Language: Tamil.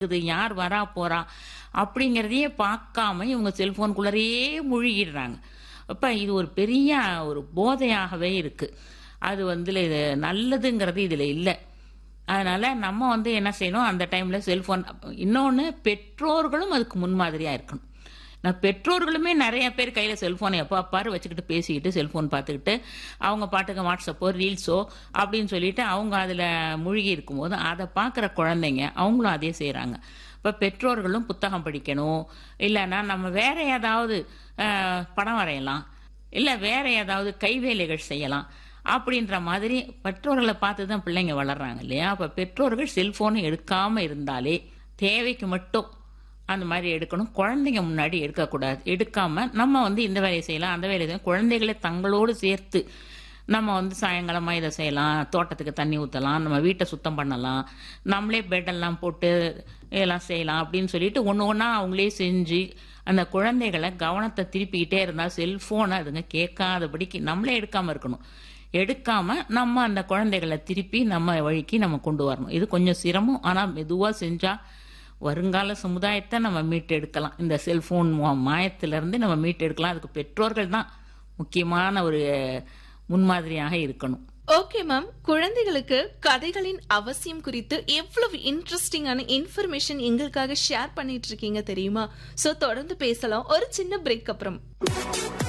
இது யார் வரா போறா அப்படிங்கிறதையே பார்க்காம இவங்க செல்போனுக்குள்ளரையே மூழ்கிடுறாங்க அப்ப இது ஒரு பெரிய ஒரு போதையாகவே இருக்கு அது வந்து இது நல்லதுங்கிறது இதுல இல்லை அதனால நம்ம வந்து என்ன செய்யணும் அந்த டைம்ல செல்போன் இன்னொன்று பெற்றோர்களும் அதுக்கு முன்மாதிரியா இருக்கணும் நான் பெற்றோர்களுமே நிறைய பேர் கையில் செல்ஃபோனை எப்போ அப்பாரு வச்சுக்கிட்டு பேசிக்கிட்டு செல்ஃபோன் பார்த்துக்கிட்டு அவங்க பாட்டுக்கு வாட்ஸ்அப்போ ரீல்ஸோ அப்படின்னு சொல்லிட்டு அவங்க அதில் மூழ்கி இருக்கும்போது அதை பார்க்குற குழந்தைங்க அவங்களும் அதே செய்கிறாங்க இப்போ பெற்றோர்களும் புத்தகம் படிக்கணும் இல்லைன்னா நம்ம வேற ஏதாவது அஹ், படம் வரையலாம் இல்லை வேற ஏதாவது கைவேலைகள் செய்யலாம் அப்படின்ற மாதிரி பெற்றோர்களை பார்த்து தான் பிள்ளைங்க வளர்றாங்க இல்லையா அப்போ பெற்றோர்கள் செல்ஃபோனை எடுக்காமல் இருந்தாலே தேவைக்கு மட்டும் அந்த மாதிரி எடுக்கணும் குழந்தைங்க முன்னாடி எடுக்கக்கூடாது எடுக்காம நம்ம வந்து இந்த வேலையை செய்யலாம் அந்த வேலையை செய்யலாம் குழந்தைகளை தங்களோடு சேர்த்து நம்ம வந்து சாயங்காலமாக இதை செய்யலாம் தோட்டத்துக்கு தண்ணி ஊற்றலாம் நம்ம வீட்டை சுத்தம் பண்ணலாம் நம்மளே பெட்டெல்லாம் போட்டு இதெல்லாம் செய்யலாம் அப்படின்னு சொல்லிட்டு ஒன்று ஒன்றா அவங்களே செஞ்சு அந்த குழந்தைகளை கவனத்தை திருப்பிக்கிட்டே இருந்தால் செல்ஃபோனை அதுங்க கேட்காதபடிக்கு நம்மளே எடுக்காமல் இருக்கணும் எடுக்காம நம்ம அந்த குழந்தைகளை திருப்பி நம்ம வழிக்கு நம்ம கொண்டு வரணும் இது கொஞ்சம் சிரமம் ஆனால் மெதுவாக செஞ்சால் வருங்கால சமுதாயத்தை நம்ம மீட்டெடுக்கலாம் இந்த செல்போன் மாயத்திலிருந்து நம்ம மீட்டெடுக்கலாம் அதுக்கு பெற்றோர்கள் தான் முக்கியமான ஒரு முன்மாதிரியாக இருக்கணும் ஓகே மேம் குழந்தைகளுக்கு கதைகளின் அவசியம் குறித்து எவ்வளவு இன்ட்ரெஸ்டிங்கான இன்ஃபர்மேஷன் எங்களுக்காக ஷேர் பண்ணிட்டு இருக்கீங்க தெரியுமா சோ தொடர்ந்து பேசலாம் ஒரு சின்ன பிரேக் அப்புறம்